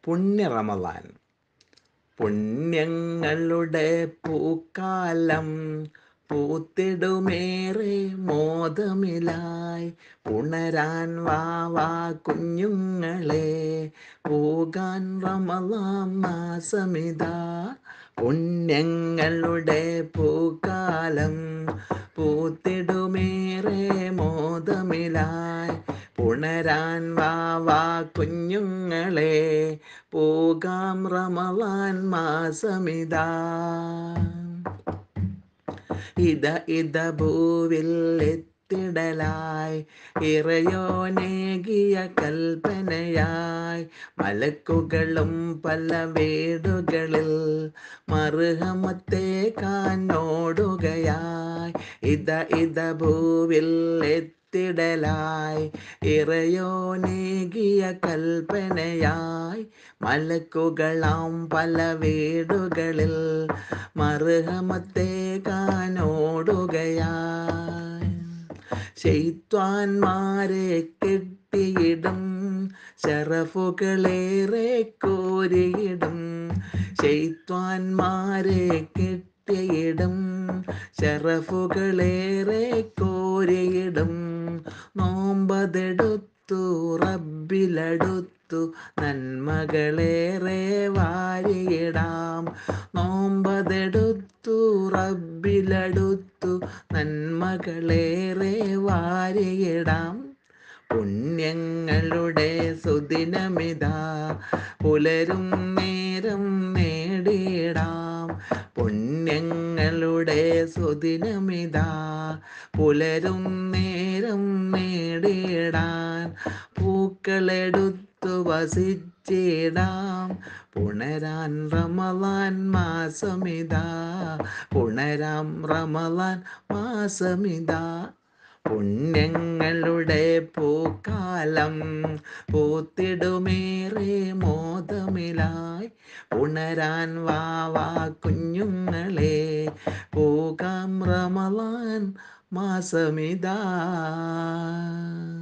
പുണ്യ റമദാൻ പുണ്യങ്ങളുടെ പൂക്കാലം പൂത്തിടുമേറെ മോദമിലായി പുണരാൻ വാവാ കുഞ്ഞുങ്ങളെ പോകാൻ റമലാം മാസമിതാ പുണ്യങ്ങളുടെ പൂക്കാലം പൂത്തിടുമേറെ മോദമിലായി പുണരാൻ വാവാ കുഞ്ഞുങ്ങളെ പോകാം റമലാൻ മാസമിതാ ഇത ഇത ഭൂവിൽ എത്തിടലായി ഇറയോനേകിയ കൽപ്പനയായി മലക്കുകളും പല വീടുകളിൽ മറുഹമത്തെ കാനോടുകയായി ഇത ഇത ഭൂവിൽ എത്തിടലായി ഇറയോനേകിയ കൽപ്പനയായി മലക്കുകളാം പല വീടുകളിൽ മറുഹമത്തെ കാനോടുകയായി ശൈത്വാൻമാരെ കെട്ടിയിടും ശറഫുകളേറെ കോരിയിടും ശൈത്വാൻമാരെ കെട്ടിയിടും ശറഫുകളേറെ കോരിയിടും നോമ്പതെടുത്തു റബ്ബിലടുത്തു നന്മകളേറെ വാരിയിടാം നോമ്പതെടുത്തു റബ്ബിലടുത്തു നന്മകളേറെ വാരിയിടാം പുണ്യങ്ങളുടെ സുദിനമിതാ പുലരും നേരം നേടിയിടാം പുണ്യങ്ങളുടെ സുദിനമിതാ പുലരും നേരം നേടിയിടാൻ പൂക്കളെടുത്തു വസിച്ചിടാം പുണരാൻ റമലാൻ മാസമിതാ പുണരാം റമലാൻ മാസമിതാ പുണ്യങ്ങളുടെ പൂക്കാലം പൂത്തിടുമേറെ മോദമിലായി ഉണരാൻ വാവാ കുഞ്ഞുങ്ങളെ പോകാം റമലാൻ മാസമിതാ